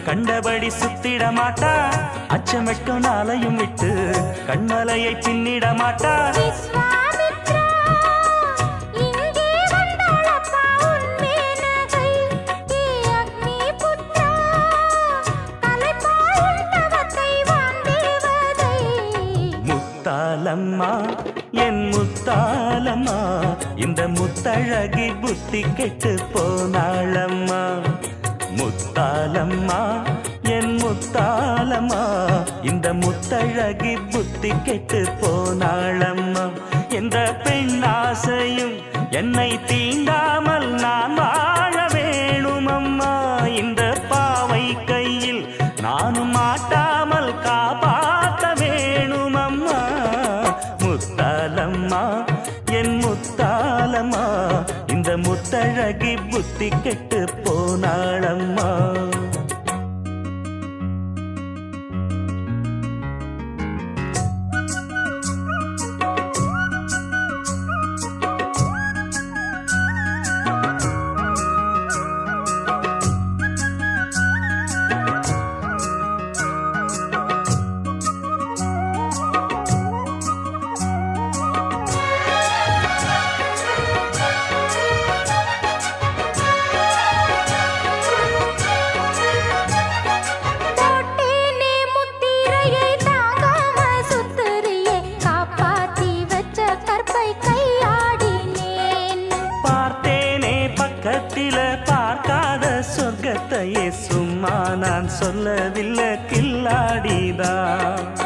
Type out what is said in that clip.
கண்டபடி சுத்திட மாட்டா அச்சமெட்டும் நாளையும் விட்டு கண்மலையை பின்னிட மாட்டா விஸ்வாமித்ரா இங்கே வந்தாளப்பா உன் மேனகை ஏ அக்னி புத்ரா கலைப்பாய் உன் தவத்தை வான் தேவதை முத்தாலம்மா என் முத்தாலம்மா இந்த முத்தழகி புத்தி கெட்டு போனாளம்மா முத்தாலம்மா என் முத்தாலம்மா இந்த முத்தழகி புத்தி கெட்டு போனாளம்மா எந்த பெண்ணாசையும் என்னை தீண்டாமல் நான் வாழ வேணுமம்மா இந்த பாவை கையில் நானும் மாட்டாமல் காப்பாற்ற வேணுமம்மா முத்தாலம்மா என் முத்தாலம்மா இந்த முத்தழகி புத்தி கெட்டு போனாளம்மா போட்டேனே முத்திரையை தாங்காம சுத்தறியே காப்பாத்தி வச்ச கற்பை கையாடினேன் பார்த்தேனே பக்கத்தில பார்க்காத சொர்க்கத்தையே சும்மா நான் சொல்லவில்லை கில்லாடிதான்